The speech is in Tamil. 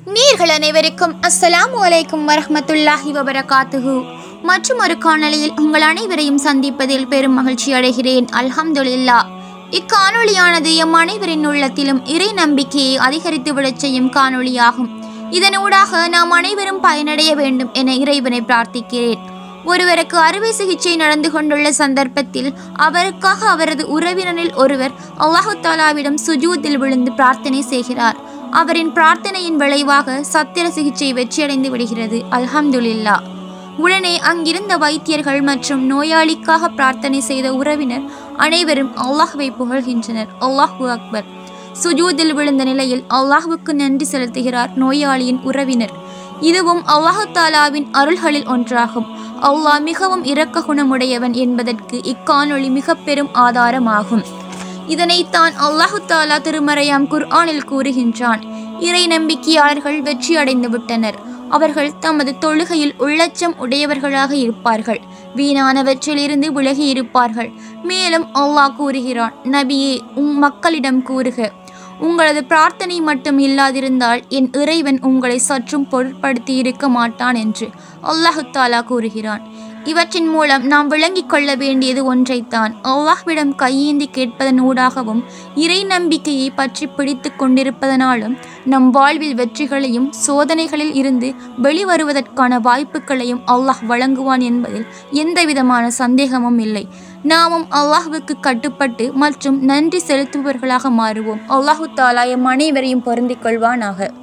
நேர்கள் அனைவருக்கும் அஸ்ஸலாமு அலைக்கும் வரஹ்மத்துல்லாஹி வபரகாத்துஹு மற்றும் ஒரு காணொளியில் உங்கள் அனைவரையும் சந்திப்பதில் பெரும் மகிழ்ச்சி அடைகிறேன் அல்ஹம்துலில்லா இக்காணொளியானது எம் அனைவரின் உள்ளத்திலும் இறை நம்பிக்கையை அதிகரித்து விடச் செய்யும் காணொளியாகும் இதனூடாக நாம் அனைவரும் பயனடைய வேண்டும் என இறைவனை பிரார்த்திக்கிறேன் ஒருவருக்கு அறுவை சிகிச்சை நடந்து கொண்டுள்ள சந்தர்ப்பத்தில் அவருக்காக அவரது உறவினரில் ஒருவர் அல்லாஹு தாலாவிடம் சுஜூத்தில் விழுந்து பிரார்த்தனை செய்கிறார் அவரின் பிரார்த்தனையின் விளைவாக சத்திர சிகிச்சை வெற்றியடைந்து விடுகிறது அல்ஹம்துலில்லா உடனே அங்கிருந்த வைத்தியர்கள் மற்றும் நோயாளிக்காக பிரார்த்தனை செய்த உறவினர் அனைவரும் அல்லாஹ்வை புகழ்கின்றனர் அல்லாஹு அக்பர் சுஜூதில் விழுந்த நிலையில் அல்லாஹ்வுக்கு நன்றி செலுத்துகிறார் நோயாளியின் உறவினர் இதுவும் அல்லாஹு தாலாவின் அருள்களில் ஒன்றாகும் அல்லாஹ் மிகவும் இரக்க குணமுடையவன் என்பதற்கு இக்காணொளி மிக பெரும் ஆதாரமாகும் இதனைத்தான் அல்லாஹு தாலா திருமறையாம் குர்ஆனில் கூறுகின்றான் இறை நம்பிக்கையாளர்கள் வெற்றி அடைந்து விட்டனர் அவர்கள் தமது தொழுகையில் உள்ளச்சம் உடையவர்களாக இருப்பார்கள் வீணானவற்றிலிருந்து விலகி இருப்பார்கள் மேலும் அல்லாஹ் கூறுகிறான் நபியே உம் மக்களிடம் கூறுக உங்களது பிரார்த்தனை மட்டும் இல்லாதிருந்தால் என் இறைவன் உங்களை சற்றும் பொருட்படுத்தி இருக்க மாட்டான் என்று அல்லாஹு தாலா கூறுகிறான் இவற்றின் மூலம் நாம் விளங்கிக் கொள்ள வேண்டியது ஒன்றைத்தான் அல்லாஹ்விடம் கையேந்தி கேட்பதன் ஊடாகவும் இறை நம்பிக்கையை பற்றி பிடித்து கொண்டிருப்பதனாலும் நம் வாழ்வில் வெற்றிகளையும் சோதனைகளில் இருந்து வெளிவருவதற்கான வாய்ப்புகளையும் அல்லாஹ் வழங்குவான் என்பதில் எந்தவிதமான சந்தேகமும் இல்லை நாமும் அல்லாஹ்வுக்கு கட்டுப்பட்டு மற்றும் நன்றி செலுத்துபவர்களாக மாறுவோம் அல்லாஹு தாலா எம் அனைவரையும் பொருந்திக் கொள்வானாக